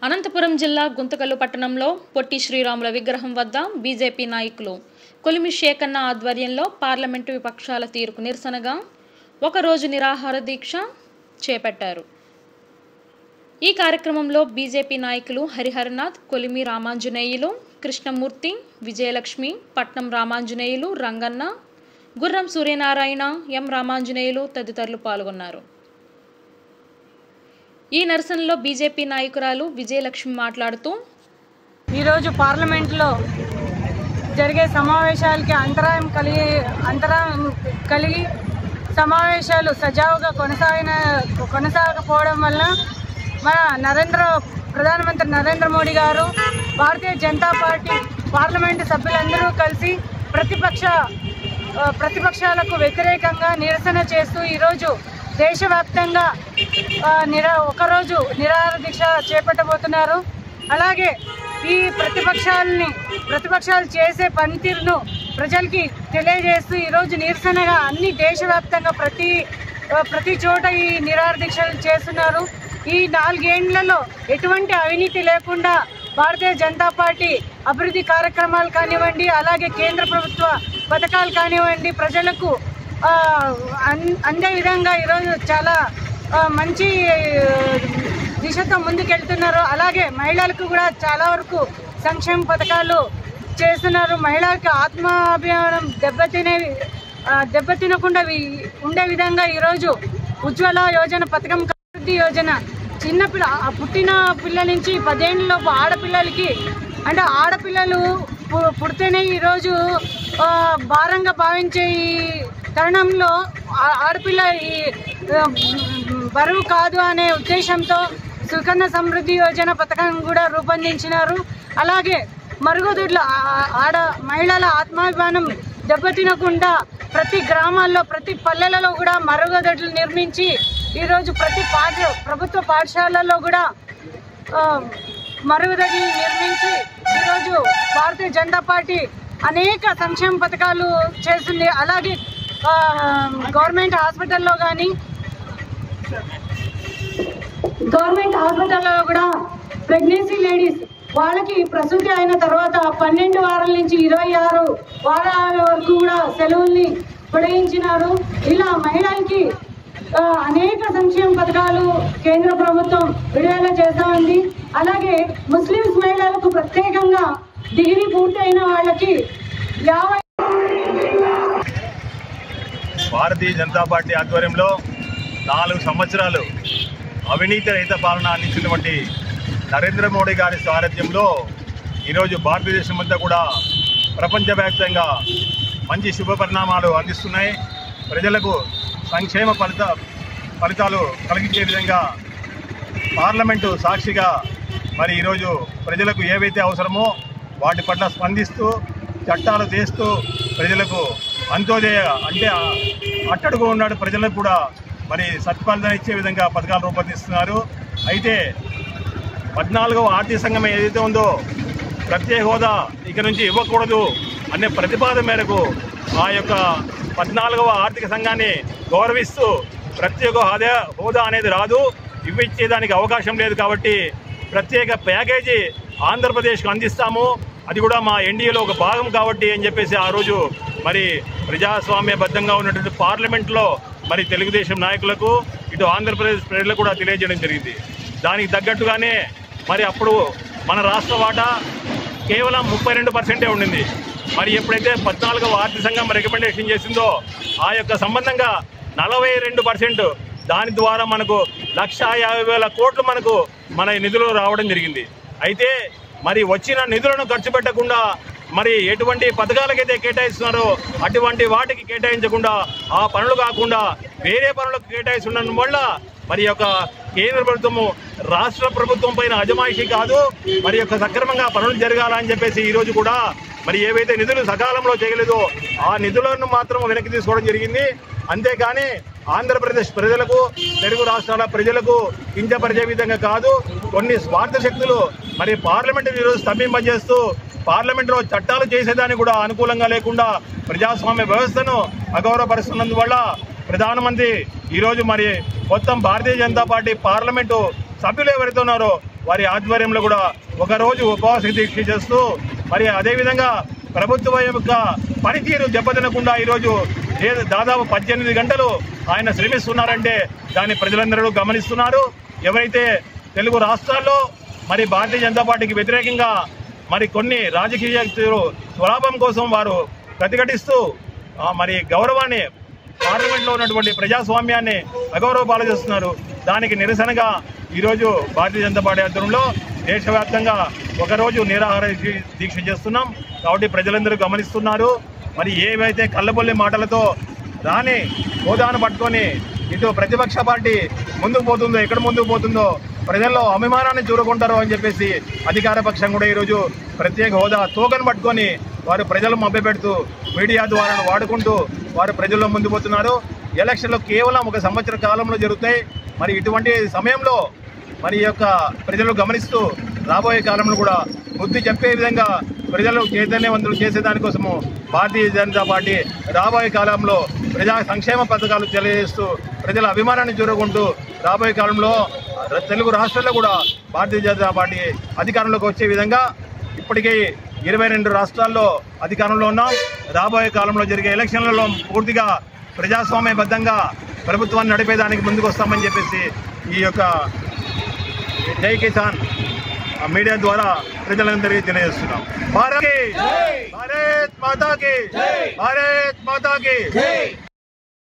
అనంతపురం జిల్లా గుంతకల్లు పట్టణంలో పొట్టి శ్రీరాముల విగ్రహం వద్ద బీజేపీ నాయకులు కొలిమి శేఖన్న ఆధ్వర్యంలో పార్లమెంటు విపక్షాల తీరుకు నిరసనగా ఒకరోజు నిరాహార దీక్ష చేపట్టారు ఈ కార్యక్రమంలో బీజేపీ నాయకులు హరిహరనాథ్ కొలిమి రామాంజనేయులు కృష్ణమూర్తి విజయలక్ష్మి పట్నం రామాంజనేయులు రంగన్న గుర్రం సూర్యనారాయణ ఎం రామాంజనేయులు తదితరులు పాల్గొన్నారు ఈ నిరసనలో బీజేపీ నాయకురాలు విజయలక్ష్మి మాట్లాడుతూ ఈరోజు పార్లమెంట్లో జరిగే సమావేశాలకి అంతరాయం కలిగి అంతరాయం కలిగి సమావేశాలు సజావుగా కొనసాగిన కొనసాగకపోవడం వల్ల మన నరేంద్ర ప్రధానమంత్రి నరేంద్ర మోడీ గారు భారతీయ జనతా పార్టీ పార్లమెంటు సభ్యులందరూ కలిసి ప్రతిపక్ష ఆ, ప్రతిపక్షాలకు వ్యతిరేకంగా నిరసన చేస్తూ ఈరోజు దేశవ్యాప్తంగా ఆ, నిరా ఒకరోజు నిరాహార దీక్ష చేపట్టబోతున్నారు అలాగే ఈ ప్రతిపక్షాలని ప్రతిపక్షాలు చేసే పనితీరును ప్రజలకి తెలియజేస్తూ ఈరోజు నిరసనగా అన్ని దేశవ్యాప్తంగా ప్రతి ఆ, ప్రతి చోట ఈ నిరాహార దీక్షలు చేస్తున్నారు ఈ నాలుగేండ్లలో ఎటువంటి అవినీతి లేకుండా భారతీయ జనతా పార్టీ అభివృద్ధి కార్యక్రమాలు కానివ్వండి అలాగే కేంద్ర ప్రభుత్వ పథకాలు కానివ్వండి ప్రజలకు ఆ, అన్- అందే విధంగా ఈరోజు చాలా ఆ, మంచి ఆ, దిశతో ముందుకెళ్తున్నారు అలాగే మహిళలకు కూడా చాలా వరకు సంక్షేమ పథకాలు చేస్తున్నారు మహిళలకు ఆత్మాభిమానం దెబ్బతినే ఆ, దెబ్బతినకుండా వి- ఉండే విధంగా ఈరోజు ఉజ్వల యోజన పథకం అభివృద్ధి యోజన చిన్న పిల్ల ఆ పుట్టిన పిల్లల నుంచి పదేళ్ళలోపు ఆడపిల్లలకి అంటే ఆడపిల్లలు పు- పుడితేనే ఈరోజు ఆ, భారంగా భావించే ఈ తరుణంలో ఆ- ఆడపిల్ల ఈ ఆ, బరువు కాదు అనే ఉద్దేశంతో సుకన్య సమృద్ధి యోజన పథకం కూడా రూపొందించినారు అలాగే మరుగుదొడ్ల ఆ- ఆడ మహిళల ఆత్మాభిమానం దెబ్బతినకుండా ప్రతి గ్రామాల్లో ప్రతి పల్లెలలో కూడా మరుగుదొడ్లు నిర్మించి ఈరోజు ప్రతి పాఠ ప్రభుత్వ పాఠశాలల్లో కూడా ఆ, మరుగుదొడ్లు నిర్మించి ఈరోజు భారతీయ జనతా పార్టీ అనేక సంక్షేమ పథకాలు చేస్తుంది అలాగే ఆ, గవర్నమెంట్ హాస్పిటల్లో కానీ గవర్నమెంట్ హాస్పిటల్లో కూడా ప్రెగ్నెన్సీ లేడీస్ వాళ్ళకి ప్రసూతి అయిన తర్వాత పన్నెండు వారాల నుంచి ఇరవై ఆరు వారాల వరకు కూడా సెలవుల్ని పొడిగించినారు ఇలా మహిళలకి ఆ, అనేక సంక్షేమ పథకాలు కేంద్ర ప్రభుత్వం విడుదల చేస్తా ఉంది అలాగే ముస్లిమ్స్ మహిళలకు ప్రత్యేకంగా డిగ్రీ పూర్తయిన వాళ్ళకి యాభై భారతీయ జనతా పార్టీ ఆధ్వర్యంలో నాలుగు సంవత్సరాలు అవినీతి రహిత పాలన అందించినటువంటి నరేంద్ర మోడీ గారి సారథ్యంలో ఈరోజు భారతదేశం అంతా కూడా ప్రపంచవ్యాప్తంగా మంచి శుభ పరిణామాలు అందిస్తున్నాయి ప్రజలకు సంక్షేమ ఫలిత ఫలితాలు కలిగించే విధంగా పార్లమెంటు సాక్షిగా మరి ఈరోజు ప్రజలకు ఏవైతే అవసరమో వాటి పట్ల స్పందిస్తూ చట్టాలు చేస్తూ ప్రజలకు అంత్యోదయ అంటే ఆ అట్టడుగు ఉన్నాడు ప్రజలకు కూడా మరి సత్ఫలితం ఇచ్చే విధంగా పథకాలు రూపొందిస్తున్నారు అయితే పద్నాలుగవ ఆర్థిక సంఘం ఏదైతే ఉందో ప్రత్యేక హోదా ఇక నుంచి ఇవ్వకూడదు అనే ప్రతిపాదన మేరకు ఆ యొక్క పద్నాలుగవ ఆర్థిక సంఘాన్ని గౌరవిస్తూ ప్రత్యేక హోదా హోదా అనేది రాదు ఇవ్విచ్చేదానికి అవకాశం లేదు కాబట్టి ప్రత్యేక ప్యాకేజీ ఆంధ్రప్రదేశ్కు అందిస్తాము అది కూడా మా ఎన్డీఏలో ఒక భాగం కాబట్టి అని చెప్పేసి ఆ రోజు మరి ప్రజాస్వామ్యబద్ధంగా ఉన్నటువంటి పార్లమెంట్లో మరి తెలుగుదేశం నాయకులకు ఇటు ఆంధ్రప్రదేశ్ ప్రజలకు కూడా తెలియజేయడం జరిగింది దానికి తగ్గట్టుగానే మరి అప్పుడు మన రాష్ట్ర వాటా కేవలం ముప్పై రెండు పర్సెంటే ఉండింది మరి ఎప్పుడైతే పద్నాలుగవ ఆర్థిక సంఘం రికమెండేషన్ చేసిందో ఆ యొక్క సంబంధంగా నలభై రెండు పర్సెంట్ దాని ద్వారా మనకు లక్ష యాభై వేల కోట్లు మనకు మన నిధులు రావడం జరిగింది అయితే మరి వచ్చిన నిధులను ఖర్చు పెట్టకుండా మరి ఎటువంటి పథకాలకైతే కేటాయిస్తున్నారో అటువంటి వాటికి కేటాయించకుండా ఆ పనులు కాకుండా వేరే పనులకు కేటాయిస్తుండడం వల్ల మరి యొక్క కేంద్ర ప్రభుత్వము రాష్ట్ర ప్రభుత్వం పైన అజమాయిషీ కాదు మరి యొక్క సక్రమంగా పనులు జరగాలని చెప్పేసి ఈ రోజు కూడా మరి ఏవైతే నిధులు సకాలంలో చేయలేదో ఆ నిధులను మాత్రం వెనక్కి తీసుకోవడం జరిగింది అంతేకాని ఆంధ్రప్రదేశ్ ప్రజలకు తెలుగు రాష్ట్రాల ప్రజలకు కించపరిచే విధంగా కాదు కొన్ని స్వార్థ శక్తులు మరి పార్లమెంట్ ఈరోజు స్తంభింపజేస్తూ పార్లమెంట్లో చట్టాలు చేసేదానికి కూడా అనుకూలంగా లేకుండా ప్రజాస్వామ్య వ్యవస్థను అగౌరవపరుస్తున్నందువల్ల ప్రధానమంత్రి ఈరోజు మరి మొత్తం భారతీయ జనతా పార్టీ పార్లమెంటు సభ్యులు ఎవరైతే ఉన్నారో వారి ఆధ్వర్యంలో కూడా ఒక రోజు ఉపవాస దీక్ష చేస్తూ మరి అదేవిధంగా ప్రభుత్వం యొక్క పనితీరు దెబ్బతినకుండా ఈరోజు ఏ- దాదాపు పద్దెనిమిది గంటలు ఆయన శ్రమిస్తున్నారంటే దాన్ని ప్రజలందరూ గమనిస్తున్నారు ఎవరైతే తెలుగు రాష్ట్రాల్లో మరి భారతీయ జనతా పార్టీకి వ్యతిరేకంగా మరి కొన్ని రాజకీయ శక్తులు స్వలాభం కోసం వారు ప్రతిఘటిస్తూ ఆ, మరి గౌరవాన్ని పార్లమెంట్లో ఉన్నటువంటి ప్రజాస్వామ్యాన్ని అగౌరవ పాలు చేస్తున్నారు దానికి నిరసనగా ఈరోజు భారతీయ జనతా పార్టీ ఆధ్వర్యంలో దేశవ్యాప్తంగా ఒకరోజు నిరాహార దీ- దీక్ష చేస్తున్నాం కాబట్టి ప్రజలందరూ గమనిస్తున్నారు మరి ఏవైతే కళ్ళబొల్లి మాటలతో రాని హోదాను పట్టుకొని ఇటు ప్రతిపక్ష పార్టీ ముందుకు పోతుందో ఎక్కడ ముందుకు పోతుందో ప్రజల్లో అభిమానాన్ని చూరకుంటారు అని చెప్పేసి అధికార పక్షం కూడా ఈరోజు ప్రత్యేక హోదా తోకను పట్టుకొని వారు ప్రజలు మభ్యపెడుతూ మీడియా ద్వారా వాడుకుంటూ వారు ప్రజల్లో ముందు పోతున్నారు ఎలక్షన్లు కేవలం ఒక సంవత్సర కాలంలో జరుగుతాయి మరి ఇటువంటి సమయంలో మరి ఈ యొక్క ప్రజలు గమనిస్తూ రాబోయే కాలంలో కూడా బుద్ధి చెప్పే విధంగా ప్రజలు చైతన్యవంతులు చేసే దానికోసము భారతీయ జనతా పార్టీ రాబోయే కాలంలో ప్రజా సంక్షేమ పథకాలు తెలియజేస్తూ ప్రజల అభిమానాన్ని చూరకుంటూ రాబోయే కాలంలో తెలుగు రాష్ట్రాల్లో కూడా భారతీయ జనతా పార్టీ అధికారంలోకి వచ్చే విధంగా ఇప్పటికే ఇరవై రెండు రాష్ట్రాల్లో అధికారంలో ఉన్నాం రాబోయే కాలంలో జరిగే ఎలక్షన్లలో పూర్తిగా ప్రజాస్వామ్యబద్ధంగా ప్రభుత్వాన్ని నడిపేదానికి ముందుకు వస్తామని చెప్పేసి ఈ యొక్క జై కిసాన్ ఆ మీడియా ద్వారా ప్రజలందరికీ తెలియజేస్తున్నాం భారత్ భారత్ మాతాకి భారత్ మాతాకి